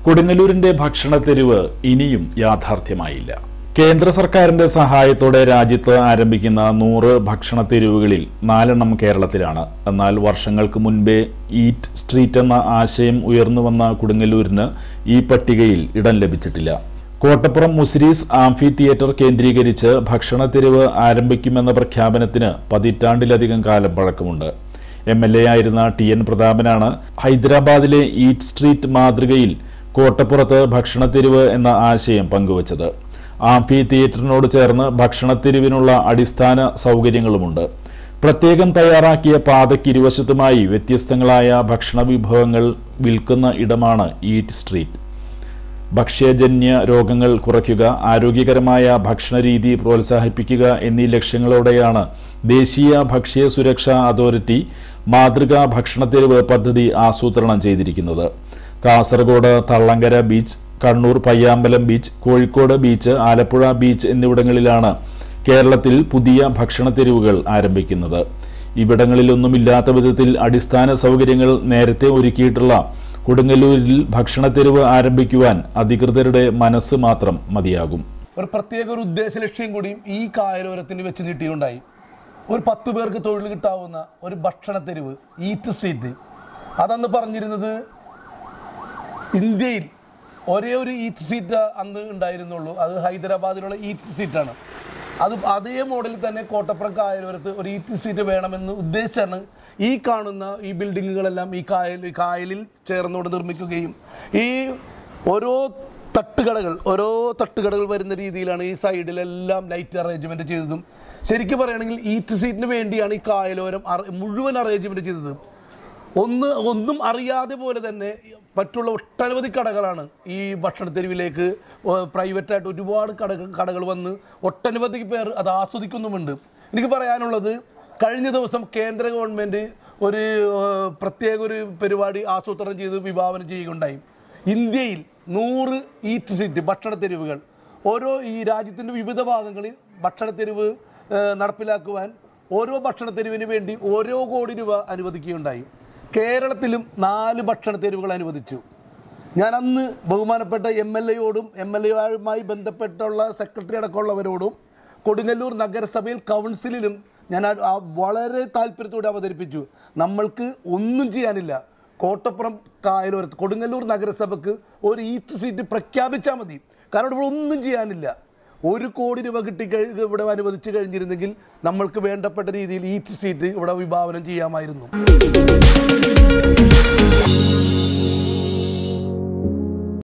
കൊടുങ്ങല്ലൂരിന്റെ ഭക്ഷണത്തെരുവ് ഇനിയും യാഥാർത്ഥ്യമായില്ല കേന്ദ്ര സർക്കാരിന്റെ സഹായത്തോടെ രാജ്യത്ത് ആരംഭിക്കുന്ന നൂറ് ഭക്ഷണത്തെരുവുകളിൽ നാലെണ്ണം കേരളത്തിലാണ് എന്നാൽ വർഷങ്ങൾക്ക് മുൻപേ ഈറ്റ് സ്ട്രീറ്റ് എന്ന ആശയം ഉയർന്നു വന്ന കൊടുങ്ങല്ലൂരിന് ഈ പട്ടികയിൽ ഇടം ലഭിച്ചിട്ടില്ല കോട്ടപ്പുറം മുസിരീസ് ആംഫി തിയേറ്റർ കേന്ദ്രീകരിച്ച് ഭക്ഷണത്തെരുവ് ആരംഭിക്കുമെന്ന പ്രഖ്യാപനത്തിന് പതിറ്റാണ്ടിലധികം കാലം പഴക്കമുണ്ട് എം എൽ എ ആയിരുന്ന ടി എൻ പ്രതാപനാണ് ഹൈദരാബാദിലെ ഈറ്റ് സ്ട്രീറ്റ് മാതൃകയിൽ കോട്ടപ്പുറത്ത് ഭക്ഷണത്തെരുവ് എന്ന ആശയം പങ്കുവച്ചത് ആംഫി തിയേറ്ററിനോട് ചേർന്ന് ഭക്ഷണത്തെരുവിനുള്ള അടിസ്ഥാന സൗകര്യങ്ങളുമുണ്ട് പ്രത്യേകം തയ്യാറാക്കിയ പാതയ്ക്ക് ഇരുവശത്തുമായി വ്യത്യസ്തങ്ങളായ ഭക്ഷണ വിഭവങ്ങൾ വിൽക്കുന്ന ഇടമാണ് ഈറ്റ് സ്ട്രീറ്റ് ഭക്ഷ്യജന്യ രോഗങ്ങൾ കുറയ്ക്കുക ആരോഗ്യകരമായ ഭക്ഷണരീതി പ്രോത്സാഹിപ്പിക്കുക എന്നീ ലക്ഷ്യങ്ങളോടെയാണ് ദേശീയ ഭക്ഷ്യ സുരക്ഷാ അതോറിറ്റി മാതൃകാ ഭക്ഷണത്തെരുവ് പദ്ധതി ആസൂത്രണം ചെയ്തിരിക്കുന്നത് Kasaragod Thalangara beach Kannur Payyambalam beach Kozhikode beach Alappuzha beach എന്നിവിടങ്ങളിലാണ് കേരളത്തിൽ പുതിയ ഭക്ഷണത്തെരുവുകൾ ആരംഭിക്കുന്നത് ഇവിടങ്ങളിലൊന്നുമില്ലാത്ത വിധത്തിൽ അടിസ്ഥാന സൗകര്യങ്ങൾ നേരത്തെ ഒരുക്കിയിട്ടുള്ള കൊടുങ്ങല്ലൂരിൽ ഭക്ഷണത്തെരുവ് ആരംഭിക്കുവാൻ അധികൃതരുടെ മനസ്സ് മാത്രം മതിയാകും ഒരു പ്രത്യേക ഒരു ഉദ്ദേശ ലക്ഷ്യം കൂടിയും ഈ കായലോരത്തിന് വെച്ച് നീട്ടിയുണ്ടായി ഒരു പത്ത് പേർക്ക് തൊഴിൽ കിട്ടാവുന്ന ഒരു ഭക്ഷണത്തെരുവ് ഈറ്റ് സ്ട്രീറ്റ് അതന്ന് പറഞ്ഞിരുന്നത് ഇന്ത്യയിൽ ഒരേ ഒരു ഈറ്റ് സ്ട്രീറ്റ് അന്ന് ഉണ്ടായിരുന്നുള്ളൂ അത് ഹൈദരാബാദിലുള്ള ഈറ്റ് സ്ട്രീറ്റാണ് അത് അതേ മോഡലിൽ തന്നെ കോട്ടപ്പുറം കായലോരത്ത് ഒരു ഈറ്റ് സ്ട്രീറ്റ് വേണമെന്ന് ഉദ്ദേശിച്ചാണ് ഈ കാണുന്ന ഈ ബിൽഡിങ്ങുകളെല്ലാം ഈ കായൽ ഈ കായലിൽ ചേർന്നുകൊണ്ട് നിർമ്മിക്കുകയും ഈ ഓരോ തട്ടുകടകൾ ഓരോ തട്ടുകടകൾ വരുന്ന രീതിയിലാണ് ഈ സൈഡിലെല്ലാം ലൈറ്റ് അറേഞ്ച്മെൻറ്റ് ചെയ്തതും ശരിക്കും പറയുകയാണെങ്കിൽ ഈറ്റ് സ്ട്രീറ്റിന് വേണ്ടിയാണ് ഈ കായലോരം അറ- മുഴുവൻ അറേഞ്ച്മെൻറ്റ് ചെയ്തത് ഒന്ന് ഒന്നും അറിയാതെ പോലെ തന്നെ മറ്റുള്ള ഒട്ടനവധി കടകളാണ് ഈ ഭക്ഷണത്തെരുവിലേക്ക് പ്രൈവറ്റായിട്ട് ഒരുപാട് കടകൾ കടകൾ വന്ന് ഒട്ടനവധി പേർ അത് ആസ്വദിക്കുന്നുമുണ്ട് എനിക്ക് പറയാനുള്ളത് കഴിഞ്ഞ ദിവസം കേന്ദ്ര ഗവൺമെൻറ് ഒരു ഏഹ്, പ്രത്യേക ഒരു പരിപാടി ആസൂത്രണം ചെയ്ത് വിഭാവനം ചെയ്യുകയുണ്ടായി ഇന്ത്യയിൽ നൂറ് ഈറ്റ് സ്ട്രീറ്റ് ഭക്ഷണത്തെരുവുകൾ ഓരോ ഈ രാജ്യത്തിൻ്റെ വിവിധ ഭാഗങ്ങളിൽ ഭക്ഷണത്തെരുവ് ഏഹ്, നടപ്പിലാക്കുവാൻ ഓരോ ഭക്ഷണത്തെരുവിന് വേണ്ടി ഓരോ കോടി രൂപ അനുവദിക്കുകയുണ്ടായി കേരളത്തിലും നാല് ഭക്ഷണത്തെരുവുകൾ അനുവദിച്ചു ഞാൻ അന്ന് ബഹുമാനപ്പെട്ട എം എൽ എയോടും എം എൽ എയുമായി ബന്ധപ്പെട്ടുള്ള സെക്രട്ടറി അടക്കമുള്ളവരോടും കൊടുങ്ങല്ലൂർ നഗരസഭയിൽ കൗൺസിലിലും ഞാൻ ആ- ആ വളരെ താല്പര്യത്തോടെ അവതരിപ്പിച്ചു നമ്മൾക്ക് ഒന്നും ചെയ്യാനില്ല കോട്ടപ്പുറം കായലോരത്ത് കൊടുങ്ങല്ലൂർ നഗരസഭയ്ക്ക് ഒരു ഈറ്റ് സീറ്റ് പ്രഖ്യാപിച്ചാൽ മതി കാരണം ഇവിടെ ഒന്നും ചെയ്യാനില്ല ഒരു കോടി രൂപ കിട്ടി കഴി- ഇവിടെ അനുവദിച്ചു കഴിഞ്ഞിരുന്നെങ്കിൽ നമ്മൾക്ക് വേണ്ടപ്പെട്ട രീതിയിൽ ഈറ്റ് സീറ്റ് ഇവിടെ വിഭാവനം ചെയ്യാമായിരുന്നു